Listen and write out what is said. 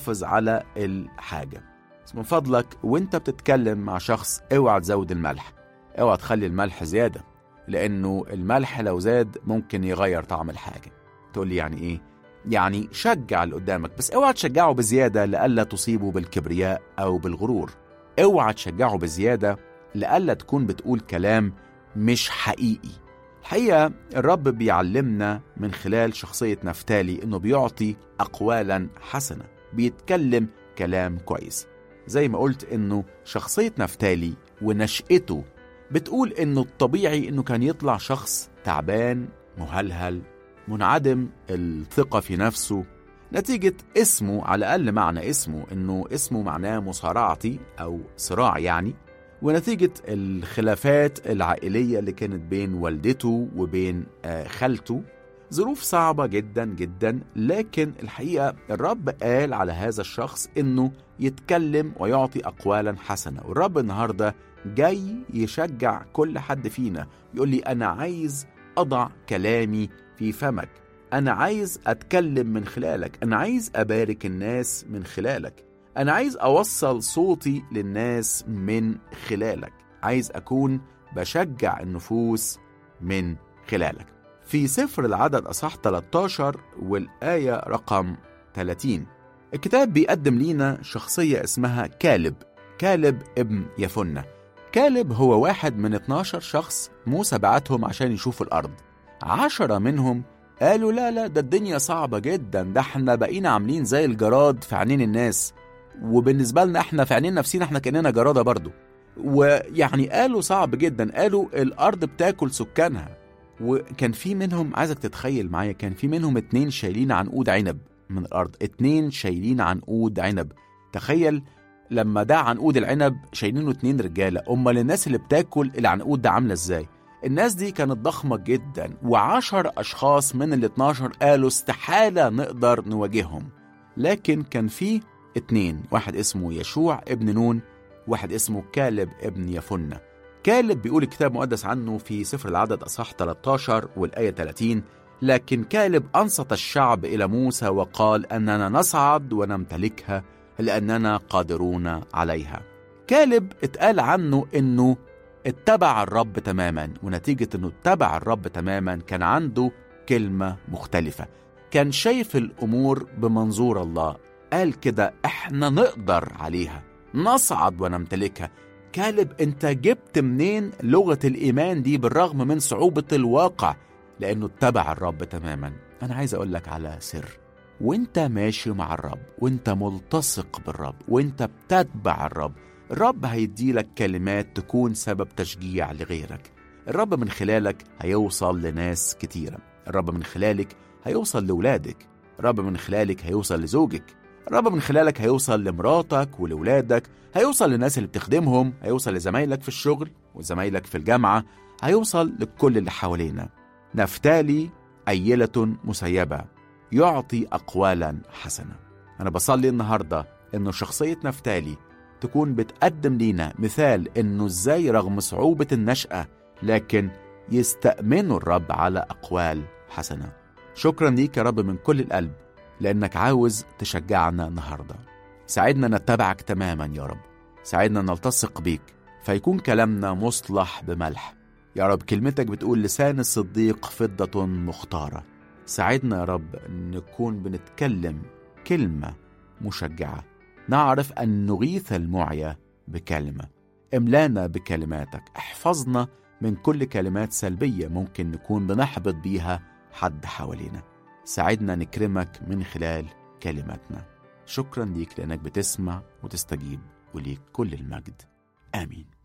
يحافظ على الحاجة بس من فضلك وانت بتتكلم مع شخص اوعى تزود الملح اوعى تخلي الملح زيادة لأنه الملح لو زاد ممكن يغير طعم الحاجة تقول لي يعني إيه؟ يعني شجع اللي قدامك بس اوعى تشجعه بزيادة لألا تصيبه بالكبرياء أو بالغرور اوعى تشجعه بزيادة لألا تكون بتقول كلام مش حقيقي الحقيقة الرب بيعلمنا من خلال شخصية نفتالي إنه بيعطي أقوالا حسنة بيتكلم كلام كويس زي ما قلت إنه شخصية نفتالي ونشأته بتقول إنه الطبيعي إنه كان يطلع شخص تعبان مهلهل منعدم الثقة في نفسه نتيجة اسمه على الأقل معنى اسمه إنه اسمه معناه مصارعتي أو صراع يعني ونتيجة الخلافات العائلية اللي كانت بين والدته وبين آه، خالته ظروف صعبة جدا جدا لكن الحقيقة الرب قال على هذا الشخص إنه يتكلم ويعطي أقوالا حسنة والرب النهاردة جاي يشجع كل حد فينا يقول لي أنا عايز أضع كلامي في فمك أنا عايز أتكلم من خلالك أنا عايز أبارك الناس من خلالك أنا عايز أوصل صوتي للناس من خلالك عايز أكون بشجع النفوس من خلالك في سفر العدد أصح 13 والآية رقم 30 الكتاب بيقدم لينا شخصية اسمها كالب كالب ابن يفنة كالب هو واحد من 12 شخص موسى بعتهم عشان يشوفوا الأرض عشرة منهم قالوا لا لا ده الدنيا صعبة جدا ده احنا بقينا عاملين زي الجراد في عينين الناس وبالنسبة لنا احنا في عينين نفسينا احنا كأننا جرادة برضو ويعني قالوا صعب جدا قالوا الأرض بتاكل سكانها وكان في منهم عايزك تتخيل معايا كان في منهم اتنين شايلين عنقود عنب من الأرض اتنين شايلين عنقود عنب تخيل لما ده عنقود العنب شايلينه اتنين رجالة أمال الناس اللي بتاكل العنقود ده عاملة ازاي الناس دي كانت ضخمة جدا وعشر أشخاص من ال 12 قالوا استحالة نقدر نواجههم لكن كان في اتنين واحد اسمه يشوع ابن نون واحد اسمه كالب ابن يفنة كالب بيقول الكتاب المقدس عنه في سفر العدد أصح 13 والآية 30 لكن كالب أنصت الشعب إلى موسى وقال أننا نصعد ونمتلكها لأننا قادرون عليها كالب اتقال عنه أنه اتبع الرب تماما ونتيجة أنه اتبع الرب تماما كان عنده كلمة مختلفة كان شايف الأمور بمنظور الله قال كده احنا نقدر عليها نصعد ونمتلكها كالب انت جبت منين لغة الإيمان دي بالرغم من صعوبة الواقع لأنه اتبع الرب تماما أنا عايز أقول لك على سر وانت ماشي مع الرب وانت ملتصق بالرب وانت بتتبع الرب الرب هيديلك كلمات تكون سبب تشجيع لغيرك الرب من خلالك هيوصل لناس كتيرة الرب من خلالك هيوصل لولادك الرب من خلالك هيوصل لزوجك الرب من خلالك هيوصل لمراتك ولولادك هيوصل للناس اللي بتخدمهم هيوصل لزمايلك في الشغل وزمايلك في الجامعة هيوصل لكل اللي حوالينا نفتالي أيلة مسيبة يعطي أقوالا حسنة أنا بصلي النهاردة إنه شخصية نفتالي تكون بتقدم لينا مثال إنه إزاي رغم صعوبة النشأة لكن يستأمنوا الرب على أقوال حسنة شكرا ليك يا رب من كل القلب لأنك عاوز تشجعنا النهاردة ساعدنا نتبعك تماما يا رب ساعدنا نلتصق بيك فيكون كلامنا مصلح بملح يا رب كلمتك بتقول لسان الصديق فضة مختارة ساعدنا يا رب نكون بنتكلم كلمة مشجعة نعرف أن نغيث المعيا بكلمة املانا بكلماتك احفظنا من كل كلمات سلبية ممكن نكون بنحبط بيها حد حوالينا ساعدنا نكرمك من خلال كلماتنا شكرا ليك لأنك بتسمع وتستجيب وليك كل المجد آمين